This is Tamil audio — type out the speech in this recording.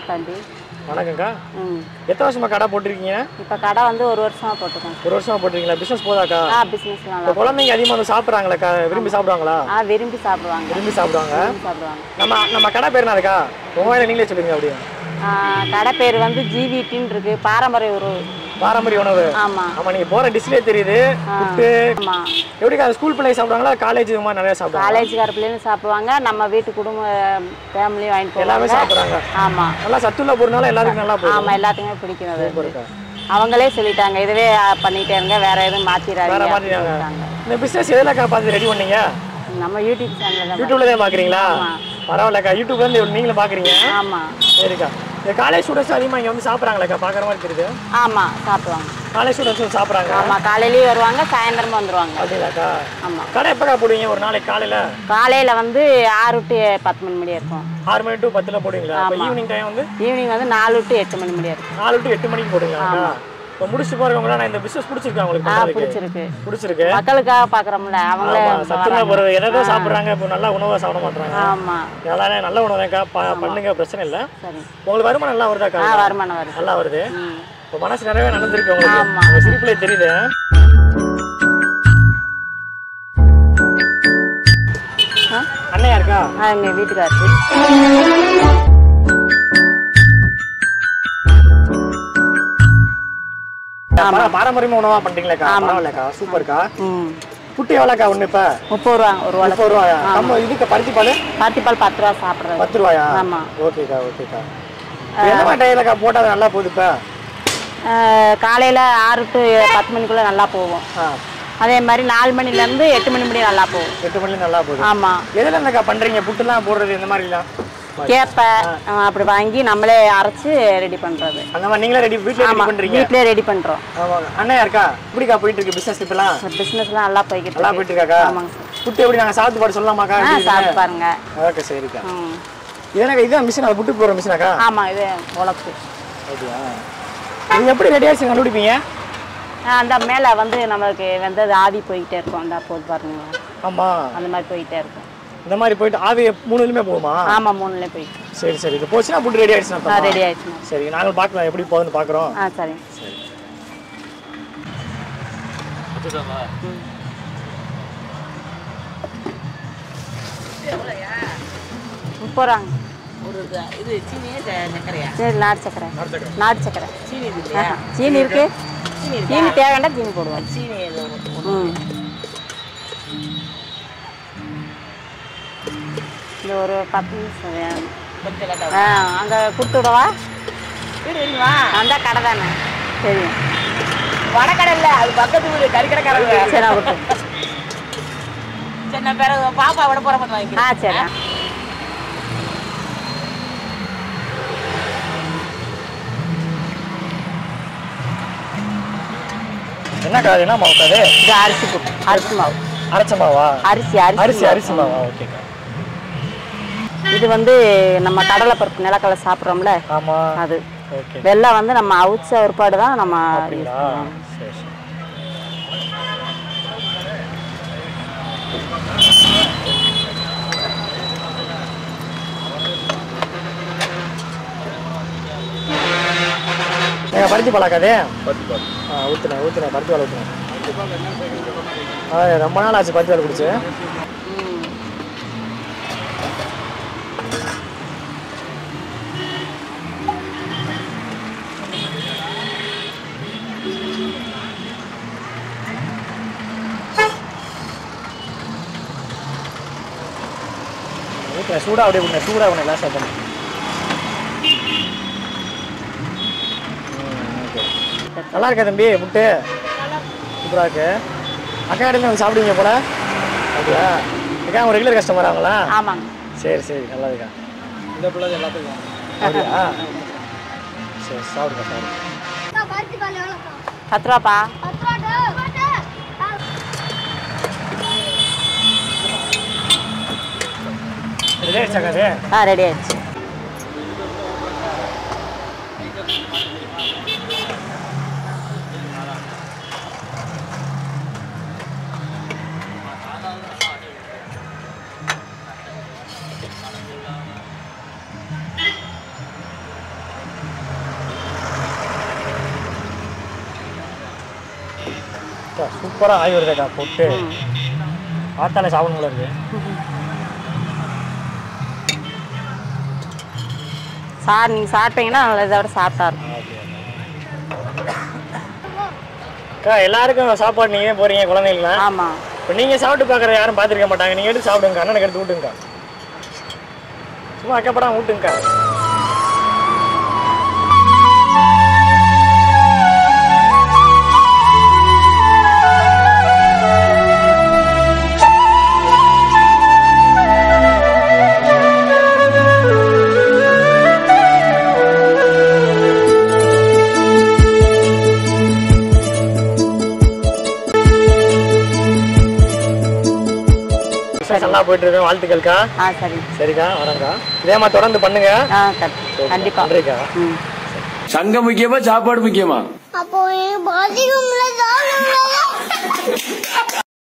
தம்பி வணக்கம்க்கா ம் எத்தனை வருஷமா கடை போட்டிருக்கீங்க இப்போ கடை வந்து ஒரு வருஷமா போட்டிருக்கோம் ஒரு வருஷமா போட்டிருக்கீங்களா பிசினஸ் போதாக்கா ஆ பிஸ்னஸ்லாம் இப்போ குழந்தைங்க அதிகமாக வந்து சாப்பிட்றாங்களேக்கா விரும்பி சாப்பிடுவாங்களா ஆ விரும்பி சாப்பிடுவாங்க விரும்பி சாப்பிடுவாங்க விரும்பி சாப்பிடுவாங்க நம்ம நம்ம கடை பேர் என்னதுக்கா உங்க வாயில நீங்களே சொல்லுங்க அப்படியே ஆ, கடை பேர் வந்து ஜிவிடின்னு இருக்கு பாரம்பரிய உறவு பாரம்பரிய உணவு ஆமாம் ஆமா நீங்க போற டிஷ்லேயே தெரியுது புட்டு ஆமாம் எப்படிக்கா ஸ்கூல் பிள்ளைங்க சாப்பிடுவாங்களா காலேஜ் இது மாதிரி நிறைய சாப்பிடுவாங்க காலேஜ்கார பிள்ளைங்களும் சாப்பிடுவாங்க நம்ம வீட்டு குடும்ப ஃபேமிலியும் வாங்கிட்டு எல்லாமே போவாங்க சாப்பிடுறாங்க ஆமாம் நல்லா சத்துள்ள பொருள்னால எல்லாருக்கும் நல்லா போகும் ஆமாம் எல்லாத்துக்குமே பிடிக்கும் அது சூப்பர்க்கா. அவங்களே சொல்லிட்டாங்க இதுவே ஆ, பண்ணிட்டே இருங்க வேற எதுவும் வேற மாத்திராதீங்க மாதிரி அப்படின்னு சொல்லிட்டாங்க. இந்த பிசினஸ் எதுலக்கா பார்த்து ரெடி பண்ணீங்க நம்ம யூடியூப் சேனலில் தான் யூடியூப்ல தான் பாக்குறீங்களா பரவாயில்லக்கா யூடியூப்ல இருந்து நீங்களும் பாக்குறீங்க ஆமாம் சரிக்கா இந்த காலேஜ் ஸ்டூடெண்ட்ஸ் அதிகமாக இங்கே வந்து சாப்பிட்றாங்களாக்கா பார்க்குற மாதிரி தெரியுது ஆமாம் சாப்பிடுவாங்க காலேஜ் ஸ்டூடெண்ட்ஸ் வந்து சாப்பிட்றாங்க ஆமாம் காலையிலேயும் வருவாங்க சாயந்தரமும் வந்துருவாங்க அப்படிங்களாக்கா ஆமாம் கடை எப்போக்கா போடுவீங்க ஒரு நாளைக்கு காலையில் காலையில் வந்து ஆறு டு பத்து மணி முடிய இருக்கும் ஆறு மணி டு பத்தில் போடுவீங்களா இப்போ ஈவினிங் டைம் வந்து ஈவினிங் வந்து நாலு டு எட்டு மணி முடிய இருக்கும் நாலு டு எட்டு மணிக்கு போடுவீங்களா இப்போ முடிச்சு போகிறவங்களா நான் இந்த பிஸ்னஸ் பிடிச்சிருக்கேன் உங்களுக்கு ஆ பண்றதுக்கு? பிடிச்சிருக்கு பிடிச்சிருக்கு மக்களுக்காக பார்க்குறோம்ல அவங்களே ஆமா, சத்துள்ள பொருள் எதோ சாப்பிட்றாங்க இப்போ நல்ல உணவை சாப்பிட மாட்டாங்க ஆமாம் அதனால நல்ல உணவு தான்க்கா ப- பண்ணுங்க பிரச்சனை இல்லை சரி உங்களுக்கு வருமானம் நல்லா வருதாக்கா ஆ வருமானம் வருது நல்லா வருது ம் இப்போ மனசு நிறையவே நடந்திருக்கு உங்களுக்கு ஆமா. உங்க சிரிப்புல தெரியுது ஆ? அண்ணையா இருக்கா ஆ எங்கள் வீட்டுக்காருக்கு பரா- பாரம்பரியமா உணவா பண்றீங்களேக்கா பரவாயில்லக்கா சூப்பர்க்கா ம் குட்டி எவ்வளோக்கா ஒன்று இப்போ முப்பது ரூபா ஒரு வளை முப்பது ரூபாயா நம்ம இதுக்கு பருத்தி பால் பருத்திப்பால் பத்து ரூபா சாப்பிட்றது பத்து ரூபாயா ஆமாம் ஓகேக்கா ஓகேக்கா இப்ப எந்த மாதிரி டைலக்கா போட்டால் அது நல்லா போகுது இப்போ காலையில் ஆறு டு பத்து மணிக்குள்ளே நல்லா போகும் ஆ அதே மாதிரி நாலு மணிலேருந்து எட்டு மணி முடிய நல்லா போகும் எட்டு மணி நல்லா போகுது ஆமாம் எதில் இருந்தக்கா பண்ணுறீங்க புட்டுலாம் போடுறது இந்த மாதிரிலாம் கேப்பை ஆ, அப்படி வாங்கி நம்மளே அரைச்சி ரெடி பண்ணுறது அந்த மாதிரி நீங்களே ரெடி வீட்டில் ரெடி ஆமாம் பண்ணுறீங்க வீட்டிலே ரெடி பண்ணுறோம் ஆமாங்க அண்ணையா இருக்கா இப்படிக்கா போயிட்டு இருக்கு பிஸ்னஸ் இப்பெல்லாம் பிஸ்னஸ்லாம் நல்லா போய்கிட்டு நல்லா இருக்கு போயிட்டு இருக்காக்கா ஆமாங்க சார் புட்டு எப்படி நாங்கள் சாப்பிட்டு பாட்டு சொல்லலாமாக்கா ஆ சாப்பிட்டு பாருங்க ஓகே சரிக்கா ம் இதனாக்கா இதான் மிஷின் அது புட்டு போகிற மிஷினாக்கா ஆமாம் இது உழப்பு அப்படியா இது எப்படி ரெடி ஆயிடுச்சு கண்டுபிடிப்பீங்க ஆ, அந்த மேலே வந்து நம்மளுக்கு வெந்தது ஆவி போய்கிட்டே இருக்கும் அந்த போது பாருங்க ஆமாம் அந்த மாதிரி போய்கிட்டே இருக்கும் இந்த மாதிரி போயிட்டு ஆவி மூணுலையுமே போகுமா ஆமாம் மூணுலேயும் போயிட்டு சரி சரி இது போச்சுன்னா புட்டு ரெடி ஆ ஆயிடுச்சுன்னா ரெடி ஆயிடுச்சுண்ணா சரி நாங்கள் பார்க்கலாம் எப்படி போகுதுன்னு பார்க்குறோம் ஆ சரி முப்பது ரூபாங்க ஒரு இது- இது சீனியே ச- சர்க்கரையா சரி நாட்டு சக்கரை நாட்டு சக்கரை சீனி இது இல்லையா ஆஹா, சீனி இருக்கு சீனி இருக்கா? சீனி தேவைண்டா சீனி போடுவோம் சீனி ஏதோ ஒண்ணு. ம் இந்த ஒரு பத்து நிமிஷம் வேணும். கொஞ்சம் கட்டா ஆ அங்கே கொடுத்து விடவா வீடு தெரியுமா அந்த கடை தானே சரி வடக்கடை இல்ல அது பக்கத்து வீடு கறிக்கடைக்காரங்க சரி நான் கொடுத்து சரி நான் பிறகு பாப்பா விட போற மாதிரி ஆ வாங்கிக்கிறேன் சரி என்னக்கா அது என்ன மாவு அது இது அரிசி புட்டு அரிசி மாவு அரைச்ச மாவா அரிசி அரிசி அரிசி மாவு. அரிசி மாவா ஓகேக்கா இது வந்து நம்ம கடலைப்பருப்பு நிலக்கடலை சாப்பிட்றோம்ல ஆமாம் அது ஓகே வெள்ளம் வந்து நம்ம அவிச்ச ஒருபாடு தான் நம்ம use அப்படிங்களா பண்ணுவோம். சரி சரி நீங்கள் பருத்தி பழக்காதே ஆ ஊற்றுனேன் ஊற்றுனேன் பருத்தி பால் ஊற்றுனேன் ஆ ரொம்ப நாள் ஆச்சு பருத்தி பால் குடிச்சு ம். ஊற்றுனேன் சூடாக அப்படியே விட்டேன் சூடாக விடணும் லாஸ்ட் பண்ணி நல்லா இருக்கா தம்பி முட்டு சூப்பராக இருக்கு அக்கா கடையில் வந்து சாப்பிடுவீங்க போல அப்படியா அக்கா அவங்க ரெகுலர் கஸ்டமர் ஆங்களா ஆமாங்க சரி சரி நல்லதுக்கா இந்த பிள்ளை எல்லாத்துக்கும் அப்படியா சரி சாப்பிடுங்க சாப்பிடுங்க பருத்தி பால் எவ்வளோக்கா பத்து ரூபாப்பா பத்து ரூபாட்டு ரெடி ஆயிடுச்சாக்கா அது ஆ ரெடி ஆயிடுச்சு அக்கா, சூப்பரா ஆகி வருதுக்கா போட்டு பார்த்தாலே சாப்பிடணும் போல இருக்கு சார் நீங்கள் சாப்பிட்டீங்கன்னா இதை விட சாப்பிட்டா இருக்கும் அக்கா எல்லாருக்கும் சாப்பாடு நீங்க தான் போறீங்க குழந்தைங்களாம் ஆமாம் இப்போ நீங்க சாப்பிட்டு பார்க்குற யாரும் பார்த்துருக்க மாட்டாங்க நீங்க எடுத்து சாப்பிடுங்க அண்ணனுக்கு எடுத்து ஊட்டுங்கக்கா சும்மா அக்கப்படாம ஊட்டுங்கக்கா பிசினஸ் நல்லா போயிட்டு இருக்கு வாழ்த்துக்கள்க்கா ஆ சரி சரிக்கா வரேங்க்கா இதே மாதிரி தொடர்ந்து பண்ணுங்க ஆ சரி கண்டிப்பாக நன்றிக்கா ம் சங்கம் முக்கியமா சாப்பாடு முக்கியமா அப்போ என் பாதிக்கும்